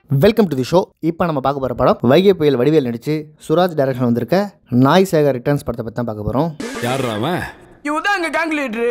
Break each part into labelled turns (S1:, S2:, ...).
S1: Welcome to the show இப்போ நம்ம பார்க்க போகிற படம் வைகை புயல் வடிவேல் நடித்து சுராஜ் டைரக்ஷன் வந்திருக்க நாய் சேகர் ரிட்டர்ன்ஸ் படத்தை பற்றி தான் பார்க்க போகிறோம்
S2: யார்ரா அவன்
S3: இவன் தான் எங்க கேங் லீடரு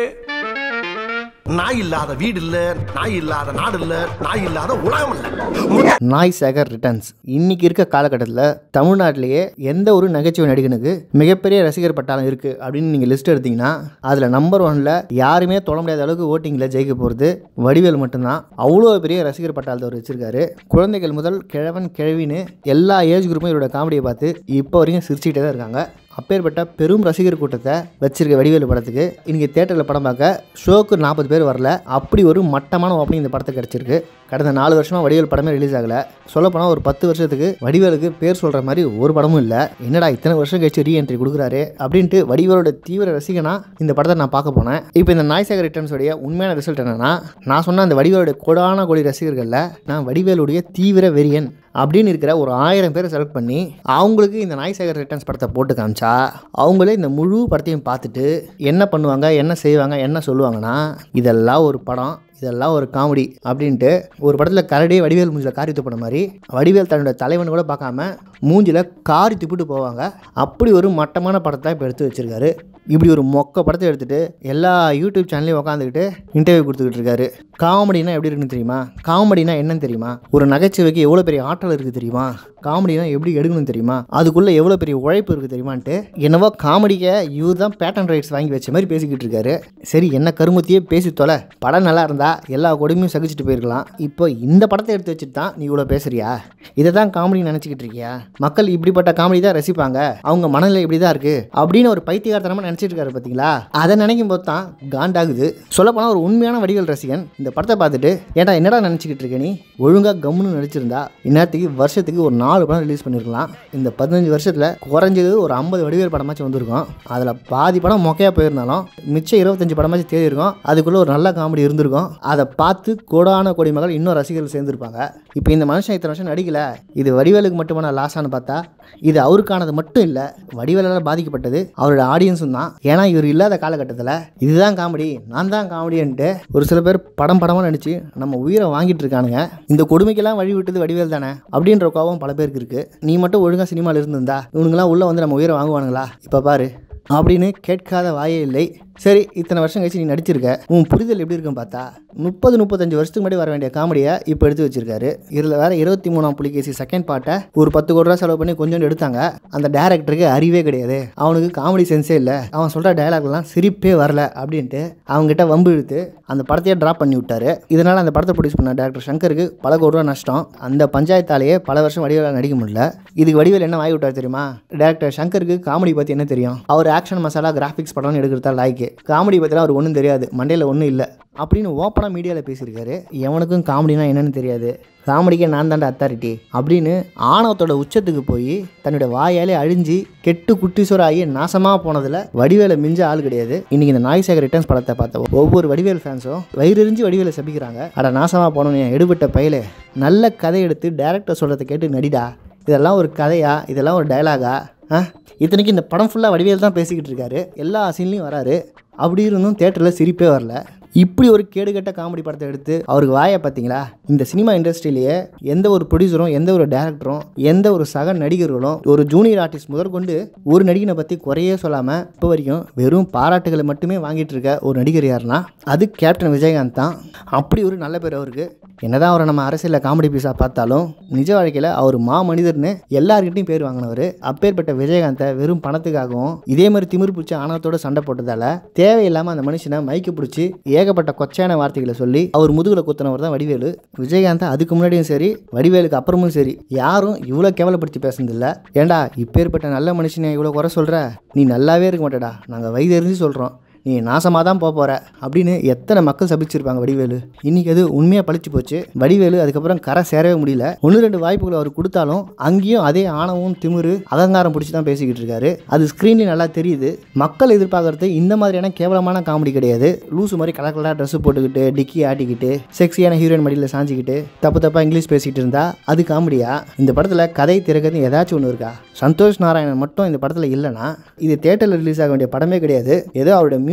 S4: நாய் இல்லாத வீடு இல்ல நாய் இல்லாத நாடு இல்ல நாய் இல்லாத உலகம் இல்ல
S1: நாய் சேகர் ரிட்டர்ன்ஸ் இன்னைக்கு இருக்க காலகட்டத்தில் தமிழ்நாட்டிலேயே எந்த ஒரு நகைச்சுவை நடிகனுக்கு மிகப்பெரிய ரசிகர் பட்டாளம் இருக்குது அப்படின்னு நீங்கள் லிஸ்ட் எடுத்தீங்கன்னா அதில் நம்பர் ஒன்ல யாருமே தொட முடியாத அளவுக்கு ஓட்டிங்கில் ஜெயிக்க போகிறது வடிவேல் மட்டும்தான் அவ்வளோ பெரிய ரசிகர் பட்டாளத்தை அவர் வச்சிருக்காரு குழந்தைகள் முதல் கிழவன் கிழவின்னு எல்லா ஏஜ் குரூப்பும் இவரோட காமெடியை பார்த்து இப்போ வரைக்கும் சிரிச்சுக்கிட்டே தான் இருக்காங்க அப்பேற்பட்ட பெரும் ரசிகர் கூட்டத்தை வச்சிருக்க வடிவேலு படத்துக்கு இன்னைக்கு தேட்டரில் படம் பார்க்க ஷோக்கு நாற்பது பேர் வரல அப்படி ஒரு மட்டமான ஓப்பனிங் இந்த படத்துக்கு கிடச்சிருக்கு கடந்த நாலு வருஷமாக வடிவேல் படமே ரிலீஸ் ஆகலை சொல்லப்போனால் ஒரு பத்து வருஷத்துக்கு வடிவேலுக்கு பேர் சொல்கிற மாதிரி ஒரு படமும் இல்லை என்னடா இத்தனை வருஷம் கழிச்சு ரீஎன்ட்ரி கொடுக்குறாரு அப்படின்ட்டு வடிவேலோட தீவிர ரசிகனா இந்த படத்தை நான் பார்க்க போனேன் இப்போ இந்த நாய்சேகர் ரிட்டர்ன்ஸ் உடைய உண்மையான ரிசல்ட் என்னன்னா நான் சொன்ன அந்த வடிவேலோட கோடான கோடி ரசிகர்களில் நான் வடிவேலுடைய தீவிர வெறியன் அப்படின்னு இருக்கிற ஒரு ஆயிரம் பேரை செலக்ட் பண்ணி அவங்களுக்கு இந்த நாய்சேகர் ரிட்டர்ன்ஸ் படத்தை போட்டு காமிச்சா அவங்களே இந்த முழு படத்தையும் பார்த்துட்டு என்ன பண்ணுவாங்க என்ன செய்வாங்க என்ன சொல்லுவாங்கன்னா இதெல்லாம் ஒரு படம் இதெல்லாம் ஒரு காமெடி அப்படின்ட்டு ஒரு படத்தில் கரடியே வடிவேல் மூஞ்சில் காரி துப்பின மாதிரி வடிவேல் தன்னோட தலைவன் கூட பார்க்காம மூஞ்சில் காரி துப்பிட்டு போவாங்க அப்படி ஒரு மட்டமான படத்தை இப்போ எடுத்து வச்சிருக்காரு இப்படி ஒரு மொக்க படத்தை எடுத்துட்டு எல்லா யூடியூப் சேனல்லையும் உட்காந்துக்கிட்டு இன்டர்வியூ கொடுத்துக்கிட்டு இருக்காரு காமெடினா எப்படி இருக்குன்னு தெரியுமா காமெடினா என்னன்னு தெரியுமா ஒரு நகைச்சுவைக்கு எவ்வளோ பெரிய ஆற்றல் இருக்குது தெரியுமா காமெடினா எப்படி எடுக்கணும்னு தெரியுமா அதுக்குள்ளே எவ்வளோ பெரிய உழைப்பு இருக்குது தெரியுமான்ட்டு என்னவோ காமெடிக்க இவர் தான் பேட்டன் ரைட்ஸ் வாங்கி வச்ச மாதிரி பேசிக்கிட்டு இருக்காரு சரி என்ன கருமத்தியே பேசி தொலை படம் நல்லா இருந்தா எல்லா கொடுமையும் சகிச்சுட்டு போயிருக்கலாம் இப்போ இந்த படத்தை எடுத்து வச்சுட்டு தான் நீ இவ்வளோ பேசுறியா இதை தான் காமெடி நினச்சிக்கிட்டு இருக்கியா மக்கள் இப்படிப்பட்ட காமெடி தான் ரசிப்பாங்க அவங்க மனநிலை இப்படி தான் இருக்கு அப்படின்னு ஒரு பைத்தியகாரத்தனமாக நினச்சிட்டு இருக்காரு பார்த்தீங்களா அதை நினைக்கும் போது தான் காண்டாகுது சொல்லப்போனால் ஒரு உண்மையான வடிவேல் ரசிகன் இந்த படத்தை பார்த்துட்டு ஏன்டா என்னடா நினச்சிக்கிட்டு இருக்க நீ ஒழுங்காக கம்முன்னு நடிச்சிருந்தா இந்நேரத்துக்கு வருஷத்துக்கு ஒரு நாலு படம் ரிலீஸ் பண்ணியிருக்கலாம் இந்த பதினஞ்சு வருஷத்தில் குறைஞ்சது ஒரு ஐம்பது வடிவேல் படமாச்சும் வந்திருக்கும் அதில் பாதி படம் மொக்கையாக போயிருந்தாலும் மிச்சம் இருபத்தஞ்சு படமாச்சும் தேடி இருக்கும் அதுக்குள்ளே ஒரு நல்ல காமெடி இருந்திருக்கும் அதை பார்த்து கோடான கோடி மகள் இன்னும் ரசிகர்கள் சேர்ந்துருப்பாங்க இப்போ இந்த மனுஷன் இத்தனை வருஷம் நடிக்கல இது வடிவேலுக்கு மட்டுமான லாஸான்னு பார்த்தா இது அவருக்கானது மட்டும் இல்லை வடிவேலால் பாதிக்கப்பட்டது அவரோட ஆடியன்ஸும் தான் ஏன்னா இவர் இல்லாத காலகட்டத்தில் இதுதான் காமெடி நான் தான் காமெடின்ட்டு ஒரு சில பேர் படம் படமாக நடிச்சு நம்ம உயிரை வாங்கிட்டு இருக்கானுங்க இந்த கொடுமைக்கெல்லாம் வழி விட்டது வடிவேல் தானே அப்படின்ற கோபம் பல பேருக்கு இருக்கு நீ மட்டும் ஒழுங்காக சினிமாவில் இருந்திருந்தா இவனுங்களாம் உள்ளே வந்து நம்ம உயிரை வாங்குவானுங்களா இப்போ பாரு அப்படின்னு கேட்காத வாயே இல்லை சரி இத்தனை வருஷம் கழிச்சு நீ நடிச்சிருக்க உன் புரிதல் எப்படி இருக்குன்னு பார்த்தா முப்பது முப்பத்தஞ்சு வருஷத்துக்கு முன்னாடி வர வேண்டிய காமெடியை இப்போ எடுத்து வச்சிருக்காரு இதில் வேற இருபத்தி மூணாம் புலிகேசி செகண்ட் பார்ட்டை ஒரு பத்து கோடி ரூபா செலவு பண்ணி கொஞ்சோண்டு எடுத்தாங்க அந்த டேரக்டருக்கு அறிவே கிடையாது அவனுக்கு காமெடி சென்ஸே இல்லை அவன் சொல்கிற டயலாக்லாம் சிரிப்பே வரல அப்படின்ட்டு அவங்ககிட்ட வம்பு இழுத்து அந்த படத்தையே ட்ராப் பண்ணி விட்டாரு இதனால் அந்த படத்தை ப்ரொடியூஸ் பண்ண டேரக்டர் சங்கருக்கு பல கோடி ரூபா நஷ்டம் அந்த பஞ்சாயத்தாலேயே பல வருஷம் வடிவேல நடிக்க முடியல இதுக்கு வடிவேல் என்ன வாங்கி விட்டார் தெரியுமா டேரக்டர் சங்கருக்கு காமெடி பற்றி என்ன தெரியும் அவர் ஆக்ஷன் மசாலா கிராஃபிக்ஸ் படம்னு எடுக்கிறதா லாய்க்கு காமெடி பற்றிலாம் அவர் ஒன்றும் தெரியாது மண்டையில் ஒன்றும் இல்லை அப்படின்னு ஓப்பனாக மீடியாவில் பேசியிருக்காரு எவனுக்கும் காமெடினா என்னன்னு தெரியாது காமெடிக்கே நான் தாண்டா அத்தாரிட்டி அப்படின்னு ஆணவத்தோட உச்சத்துக்கு போய் தன்னோட வாயாலே அழிஞ்சு கெட்டு குட்டிசோராகி நாசமாக போனதில் வடிவேலை மிஞ்ச ஆள் கிடையாது இன்னைக்கு இந்த நாய்சேகர் ரிட்டர்ன்ஸ் படத்தை பார்த்த ஒவ்வொரு வடிவேல் ஃபேன்ஸும் வயிறெறிஞ்சு வடிவேலை சபிக்கிறாங்க அட நாசமாக போனோன்னு என் எடுபட்ட பையலே நல்ல கதை எடுத்து டேரக்டர் சொல்கிறத கேட்டு நடிடா இதெல்லாம் ஒரு கதையா இதெல்லாம் ஒரு டயலாகா ஆ இத்தனைக்கு இந்த படம் ஃபுல்லாக வடிவேல் தான் பேசிக்கிட்டு இருக்காரு எல்லா சீன்லையும் வராரு அப்படி இருந்தும் தேட்டரில் சிரிப்பே வரல இப்படி ஒரு கேடுகட்ட காமெடி படத்தை எடுத்து அவருக்கு வாயை பார்த்தீங்களா இந்த சினிமா இண்டஸ்ட்ரியிலேயே எந்த ஒரு ப்ரொடியூசரும் எந்த ஒரு டேரக்டரும் எந்த ஒரு சக நடிகர்களும் ஒரு ஜூனியர் ஆர்டிஸ்ட் முதற்கொண்டு ஒரு நடிகனை பற்றி குறையே சொல்லாமல் இப்போ வரைக்கும் வெறும் பாராட்டுகளை மட்டுமே வாங்கிட்டு இருக்க ஒரு நடிகர் யாருன்னா அது கேப்டன் விஜயகாந்த் தான் அப்படி ஒரு நல்ல பேர் அவருக்கு என்னதான் அவரை நம்ம அரசியலில் காமெடி பீஸாக பார்த்தாலும் நிஜ வாழ்க்கையில் அவர் மா மனிதர்னு எல்லாருக்கிட்டையும் பேர் வாங்கினவர் அப்பேற்பட்ட விஜயகாந்தை வெறும் பணத்துக்காகவும் இதே மாதிரி திமிர் பிடிச்சி ஆணவத்தோட சண்டை போட்டதால தேவையில்லாமல் அந்த மனுஷனை மைக்கு பிடிச்சி ஏகப்பட்ட கொச்சையான வார்த்தைகளை சொல்லி அவர் முதுகில் குத்தினவர் தான் வடிவேலு விஜயகாந்த் அதுக்கு முன்னாடியும் சரி வடிவேலுக்கு அப்புறமும் சரி யாரும் இவ்வளோ கேவலப்படுத்தி பேசுனதில்ல ஏண்டா இப்பேற்பட்ட நல்ல மனுஷனை இவ்வளோ குறை சொல்கிற நீ நல்லாவே இருக்க மாட்டேடா நாங்கள் வயதறிஞ்சு சொல்கிறோம் நீ நாசமாக தான் போக போகிற அப்படின்னு எத்தனை மக்கள் சபிச்சிருப்பாங்க வடிவேலு இன்னைக்கு அது உண்மையாக பழிச்சு போச்சு வடிவேலு அதுக்கப்புறம் கரை சேரவே முடியல ஒன்று ரெண்டு வாய்ப்புகள் அவர் கொடுத்தாலும் அங்கேயும் அதே ஆணவம் திமிரு அகங்காரம் பிடிச்சி தான் பேசிக்கிட்டு இருக்காரு அது ஸ்க்ரீன்லேயும் நல்லா தெரியுது மக்கள் எதிர்பார்க்கறது இந்த மாதிரியான கேவலமான காமெடி கிடையாது லூசு மாதிரி கலர் கலராக ட்ரெஸ் போட்டுக்கிட்டு டிக்கி ஆட்டிக்கிட்டு செக்ஸியான ஹீரோயின் மடியில் சாஞ்சிக்கிட்டு தப்பு தப்பாக இங்கிலீஷ் பேசிக்கிட்டு இருந்தா அது காமெடியா இந்த படத்தில் கதை திறக்கிறது ஏதாச்சும் ஒன்று இருக்கா சந்தோஷ் நாராயணன் மட்டும் இந்த படத்தில் இல்லைன்னா இது தேட்டரில் ரிலீஸ் ஆக வேண்டிய படமே கிடையாது ஏதோ அவருடைய மியூசிக்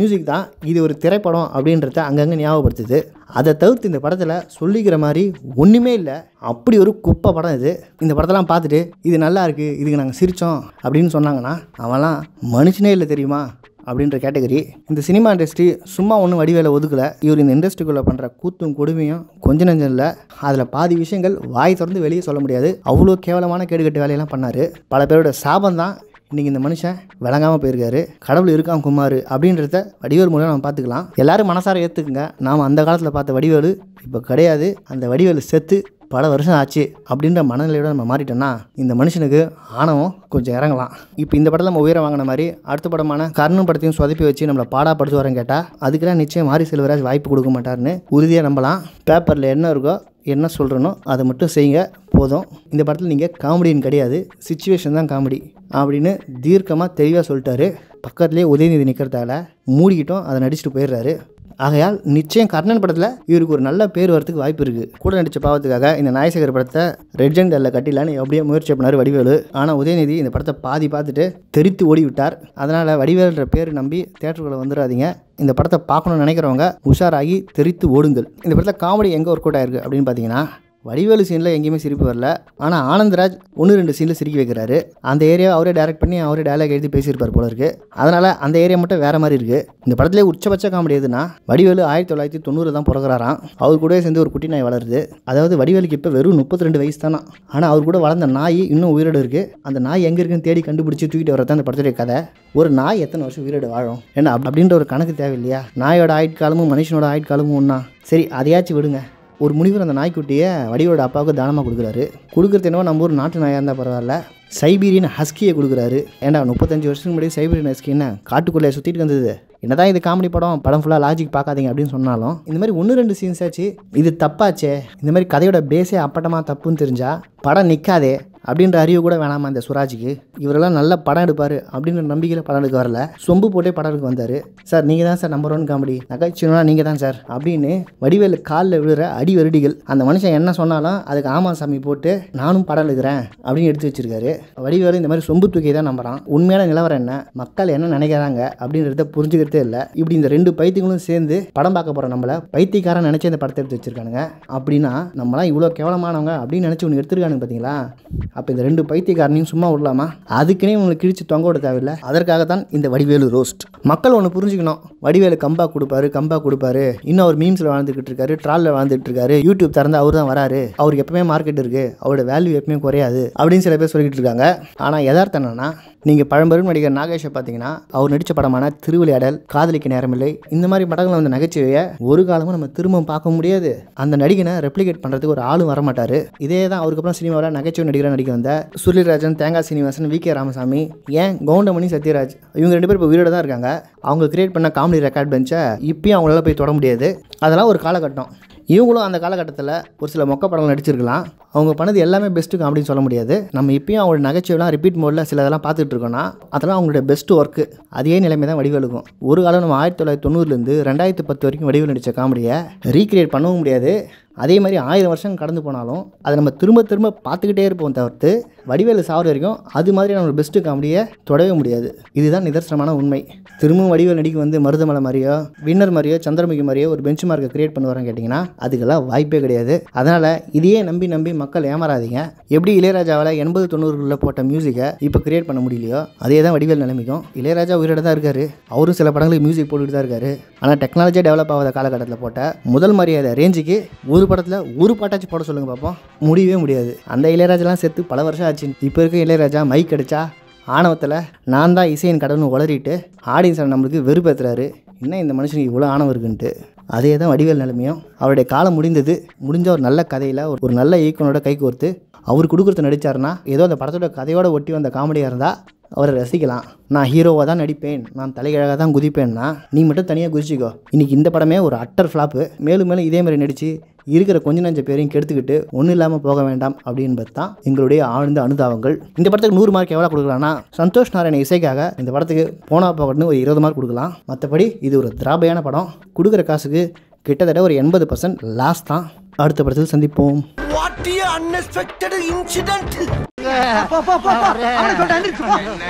S1: மியூசிக் தான் இது ஒரு திரைப்படம் அப்படின்றத அங்கங்கே ஞாபகப்படுத்துது அதை தவிர்த்து இந்த படத்தில் சொல்லிக்கிற மாதிரி ஒன்றுமே இல்லை அப்படி ஒரு குப்பை படம் இது இந்த படத்தெல்லாம் பார்த்துட்டு இது நல்லா இருக்குது இதுக்கு நாங்கள் சிரித்தோம் அப்படின்னு சொன்னாங்கன்னா அவன்லாம் மனுஷனே இல்லை தெரியுமா அப்படின்ற கேட்டகரி இந்த சினிமா இண்டஸ்ட்ரி சும்மா ஒன்றும் வடிவேல ஒதுக்கலை இவர் இந்த இண்டஸ்ட்ரிக்குள்ளே பண்ணுற கூத்தும் கொடுமையும் கொஞ்ச நஞ்சம் இல்லை அதில் பாதி விஷயங்கள் வாய் திறந்து வெளியே சொல்ல முடியாது அவ்வளோ கேவலமான கேடுகட்டு வேலையெல்லாம் பண்ணார் பல பேரோட சாபம் தான் இன்றைக்கி இந்த மனுஷன் விளங்காமல் போயிருக்காரு கடவுள் இருக்கான் குமார் அப்படின்றத வடிவேல் மூலம் நம்ம பார்த்துக்கலாம் எல்லாரும் மனசார ஏற்றுக்குங்க நாம் அந்த காலத்தில் பார்த்த வடிவேலு இப்போ கிடையாது அந்த வடிவேலு செத்து பல வருஷம் ஆச்சு அப்படின்ற மனநிலையோட நம்ம மாறிட்டோம்னா இந்த மனுஷனுக்கு ஆணவம் கொஞ்சம் இறங்கலாம் இப்போ இந்த படத்தில் நம்ம உயரம் வாங்கின மாதிரி அடுத்த படமான கர்ணன் படத்தையும் சொதப்பி வச்சு நம்மளை பாடாப்படுத்து வரேன் கேட்டால் அதுக்கெல்லாம் நிச்சயம் மாரி செல்வராஜ் வாய்ப்பு கொடுக்க மாட்டாருன்னு உறுதியாக நம்பலாம் பேப்பரில் என்ன இருக்கோ என்ன சொல்கிறனோ அதை மட்டும் செய்யுங்க போதும் இந்த படத்தில் நீங்கள் காமெடின்னு கிடையாது சுச்சுவேஷன் தான் காமெடி அப்படின்னு தீர்க்கமாக தெளிவாக சொல்லிட்டாரு பக்கத்துலேயே உதயநிதி நிற்கிறதால மூடிக்கிட்டோம் அதை நடிச்சுட்டு போயிடுறாரு ஆகையால் நிச்சயம் கர்ணன் படத்தில் இவருக்கு ஒரு நல்ல பேர் வரதுக்கு வாய்ப்பு இருக்குது கூட நடித்த பாவத்துக்காக இந்த நாயசேகர் படத்தை ரெட் அண்ட் எல்ல கட்டிலான்னு எப்படியோ முயற்சி பண்ணார் வடிவேலு ஆனால் உதயநிதி இந்த படத்தை பாதி பார்த்துட்டு தெரித்து ஓடி விட்டார் அதனால் வடிவேலுன்ற பேர் நம்பி தேட்டருக்குள்ளே வந்துடாதீங்க இந்த படத்தை பார்க்கணும்னு நினைக்கிறவங்க உஷாராகி தெரித்து ஓடுங்கள் இந்த படத்தில் காமெடி எங்கே ஒர்க் அவுட் ஆயிருக்கு அப்படின்னு பார்த்தீங்கன்னா வடிவேலு சீனில் எங்கேயுமே சிரிப்பு வரல ஆனால் ஆனந்தராஜ் ஒன்று ரெண்டு சீனில் சிரிக்க வைக்கிறாரு அந்த ஏரியாவை அவரே டைரக்ட் பண்ணி அவரே டயலாக் எழுதி பேசியிருப்பார் போல இருக்கு அதனால் அந்த ஏரியா மட்டும் வேறு மாதிரி இருக்குது இந்த படத்திலே உச்சபட்ச காமெடி எதுனா வடிவேலு ஆயிரத்தி தொள்ளாயிரத்தி தொண்ணூறு தான் பிறகுறாராம் அவர் கூடவே சேர்ந்து ஒரு குட்டி நாய் வளருது அதாவது வடிவேலுக்கு இப்போ வெறும் முப்பத்தி ரெண்டு வயசு தானா ஆனால் அவர் கூட வளர்ந்த நாய் இன்னும் உயிரோடு இருக்குது அந்த நாய் எங்கே இருக்குன்னு தேடி கண்டுபிடிச்சி தூக்கிட்டு வரதான் அந்த படத்துடைய கதை ஒரு நாய் எத்தனை வருஷம் உயிரோடு வாழும் ஏன்னா அப்~ அப்படின்ற ஒரு கணக்கு தேவையில்லையா நாயோட ஆயுட்காலமும் மனுஷனோட ஆயுட்காலமும் ஒன்றா சரி அதையாச்சும் விடுங்க ஒரு முனிவர் அந்த நாய்க்குட்டியை வடிவோட அப்பாவுக்கு தானமாக கொடுக்குறாரு கொடுக்குறது என்னவோ நம்ம ஊர் நாட்டு நாயாக இருந்தால் பரவாயில்ல சைபீரியன் ஹஸ்கியை கொடுக்குறாரு ஏன்டா முப்பத்தஞ்சு வருஷத்துக்கு முன்னாடி சைபீரியன் ஹஸ்கி என்ன காட்டுக்குள்ளே சுற்றிட்டு வந்தது என்னதான் இது காமெடி படம் படம் ஃபுல்லாக லாஜிக் பார்க்காதீங்க அப்படின்னு சொன்னாலும் இந்த மாதிரி ஒன்று ரெண்டு சீன்ஸ் ஆச்சு இது தப்பாச்சே இந்த மாதிரி கதையோட பேஸே அப்பட்டமாக தப்புன்னு தெரிஞ்சா படம் நிற்காதே அப்படின்ற அறிவு கூட வேணாமா இந்த சுராஜுக்கு இவரெல்லாம் நல்ல படம் எடுப்பார் அப்படின்ற நம்பிக்கையில் படம் எடுக்க வரல சொம்பு போட்டே படம் எடுக்க வந்தார் சார் நீங்கள் தான் சார் நம்பர் ஒன் காமெடி நகைச்சுவனா நீங்கள் தான் சார் அப்படின்னு வடிவேலு காலில் விழுற அடி வருடிகள் அந்த மனுஷன் என்ன சொன்னாலும் அதுக்கு ஆமா சாமி போட்டு நானும் படம் எடுக்கிறேன் அப்படின்னு எடுத்து வச்சிருக்காரு வடிவேலு இந்த மாதிரி சொம்பு தூக்கியை தான் நம்புறான் உண்மையான நிலவரம் என்ன மக்கள் என்ன நினைக்கிறாங்க அப்படின்றத புரிஞ்சுக்கிறதே இல்லை இப்படி இந்த ரெண்டு பைத்தியங்களும் சேர்ந்து படம் பார்க்க போகிற நம்மளை பைத்தியக்காரன் நினச்சி இந்த படத்தை எடுத்து வச்சிருக்கானுங்க அப்படின்னா நம்மளாம் இவ்வளோ கேவலமானவங்க அப்படின்னு நினச்சி ஒன்று எடுத்துருக்கானுங்க பார்த்தீங்களா அப்போ இந்த ரெண்டு பைத்தியக்காரனையும் சும்மா விடலாமா அதுக்குன்னே உங்களுக்கு கிழிச்சு தொங்க விட தேவையில்லை அதற்காக தான் இந்த வடிவேலு ரோஸ்ட் மக்கள் ஒன்று புரிஞ்சுக்கணும் வடிவேலு கம்பா கொடுப்பாரு கம்பா கொடுப்பாரு இன்னும் அவர் மீம்ஸில் வாழ்ந்துக்கிட்டு இருக்காரு ட்ராலில் வாழ்ந்துட்டு இருக்காரு யூடியூப் திறந்து அவர் தான் வராரு அவருக்கு எப்பவுமே மார்க்கெட் இருக்கு அவரோட வேல்யூ எப்பவுமே குறையாது அப்படின்னு சில பேர் சொல்லிக்கிட்டு இருக்காங்க ஆனால் யதார்த்தம் என்னன்னா நீங்கள் பழம்பெரும் நடிகர் நாகேஷை பார்த்தீங்கன்னா அவர் நடித்த படமான திருவிளையாடல் காதலிக்க நேரமில்லை இந்த மாதிரி படங்கள் வந்த நகைச்சுவையை ஒரு காலமும் நம்ம திரும்ப பார்க்க முடியாது அந்த நடிகனை ரெப்ளிகேட் பண்ணுறதுக்கு ஒரு ஆளும் வரமாட்டார் இதே தான் அவருக்கு அப்புறம் சினிமாவில் நகைச்சுவை நடிகராக நடிக்க வந்த சுருளிராஜன் தேங்காய் சீனிவாசன் வி கே ராமசாமி ஏன் கவுண்டமணி சத்யராஜ் இவங்க ரெண்டு பேரும் இப்போ உயிரோட தான் இருக்காங்க அவங்க கிரியேட் பண்ண காமெடி ரெக்கார்ட் பெஞ்சை இப்பயும் அவங்களால போய் தொட முடியாது அதெல்லாம் ஒரு காலகட்டம் இவங்களும் அந்த காலகட்டத்தில் ஒரு சில மொக்க படங்கள் நடிச்சிருக்கலாம் அவங்க பண்ணது எல்லாமே பெஸ்ட்டு காமெடின்னு சொல்ல முடியாது நம்ம இப்பயும் அவங்களோட நகைச்சுவைலாம் ரிப்பீட் மோடில் சில இதெல்லாம் பார்த்துட்டு இருக்கோம்னா அதெல்லாம் அவங்களோட பெஸ்ட் ஒர்க்கு அதே நிலைமை தான் வடிவேலுக்கும் ஒரு காலம் நம்ம ஆயிரத்தி தொள்ளாயிரத்தி தொண்ணூறுலேருந்து ரெண்டாயிரத்து பத்து வரைக்கும் வடிவேல் நடித்த காமெடியை ரீக்ரியேட் பண்ணவும் முடியாது அதே மாதிரி ஆயிரம் வருஷம் கடந்து போனாலும் அதை நம்ம திரும்ப திரும்ப பார்த்துக்கிட்டே இருப்போம் தவிர்த்து வடிவேலு சாவர வரைக்கும் அது மாதிரி நம்ம பெஸ்ட்டு காமெடியை தொடவே முடியாது இதுதான் நிதர்சனமான உண்மை திரும்பவும் வடிவேல் நடிக்க வந்து மருதமலை மாதிரியோ வின்னர் மாதிரியோ சந்திரமுகி மாதிரியோ ஒரு பெஞ்ச் மார்க்கை கிரியேட் பண்ணுவாரன்னு கேட்டிங்கன்னா அதுக்கெல்லாம் வாய்ப்பே கிடையாது அதனால் இதையே நம்பி நம்பி மக்கள் ஏமாறாதீங்க எப்படி இளையராஜாவில் எண்பது தொண்ணூறுகளில் போட்ட மியூசிக்கை இப்போ கிரியேட் பண்ண முடியலையோ அதே தான் வடிவேல் நிலைமைக்கும் இளையராஜா உயிரோட தான் இருக்காரு அவரும் சில படங்களுக்கு மியூசிக் போட்டுட்டு தான் இருக்காரு ஆனால் டெக்னாலஜியாக டெவலப் ஆகாத காலகட்டத்தில் போட்ட முதல் மரியாதை ரேஞ்சுக்கு ஒரு படத்தில் ஒரு பாட்டாச்சும் போட சொல்லுங்க பார்ப்போம் முடியவே முடியாது அந்த இளையராஜாலாம் செத்து பல வருஷம் ஆச்சு இப்போ இருக்க இளையராஜா மைக் அடிச்சா ஆணவத்தில் நான் தான் இசையின் கடவுள்னு உளறிட்டு ஆடியன்ஸை நம்மளுக்கு வெறுப்பேற்றுறாரு என்ன இந்த மனுஷனுக்கு இவ்வளோ ஆணவம் இருக்குன்ட்டு அதே தான் வடிவேல் நிலைமையும் அவருடைய காலம் முடிந்தது முடிஞ்ச ஒரு நல்ல கதையில் ஒரு ஒரு நல்ல இயக்குனரோட கை கோர்த்து அவர் கொடுக்குறது நடித்தாருன்னா ஏதோ அந்த படத்தோட கதையோட ஒட்டி வந்த காமெடியாக இருந்தால் அவரை ரசிக்கலாம் நான் ஹீரோவாக தான் நடிப்பேன் நான் தலைகழகாக தான் குதிப்பேன்னா நீ மட்டும் தனியாக குதிச்சிக்கோ இன்னைக்கு இந்த படமே ஒரு அட்டர் ஃப்ளாப்பு மேலும் மேலும் இதே மாதிரி நடித்து இருக்கிற கொஞ்ச நஞ்ச பேரையும் கெடுத்துக்கிட்டு ஒன்றும் இல்லாமல் போக வேண்டாம் அப்படின்றது தான் எங்களுடைய ஆழ்ந்த அனுதாபங்கள் இந்த படத்துக்கு நூறு மார்க் எவ்வளோ கொடுக்கலாம்னா சந்தோஷ் நாராயண இசைக்காக இந்த படத்துக்கு போனா போகட்டுன்னு ஒரு இருபது மார்க் கொடுக்கலாம் மற்றபடி இது ஒரு திராபையான படம் கொடுக்குற காசுக்கு கிட்டத்தட்ட ஒரு எண்பது பர்சன்ட் லாஸ் தான் அடுத்த படத்தில் சந்திப்போம்
S4: வாட் அன்எக்ஸ்பெக்டட் இன்சிடென்ட்
S3: அவனை சொல்லிட்டு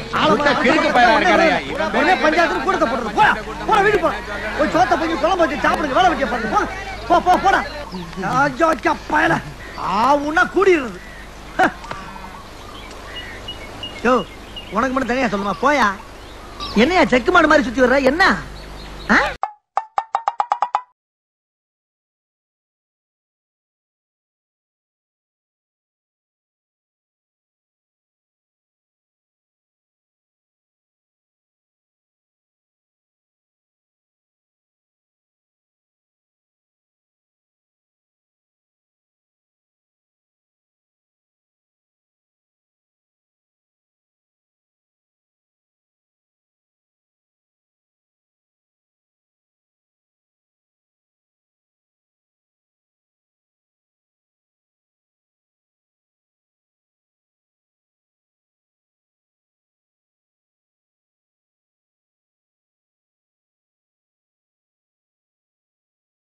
S2: உடனே பஞ்சாயத்துல கூடத்தை போடுறது போடா போடா வீடு போடா போய் சோத்த போய் குழம்பு வச்சு சாப்பிடுங்க வேலை வெட்டிய பாருங்க போங்க. போ போ போடா ராஜா பயல ஆவுன்னா கூடிடுறது ஹ. யோ உனக்கு மட்டும் தனியா சொல்லுமா போயா என்னையா செக்கு மாடு மாதிரி சுத்தி வர்ற என்ன ஆ?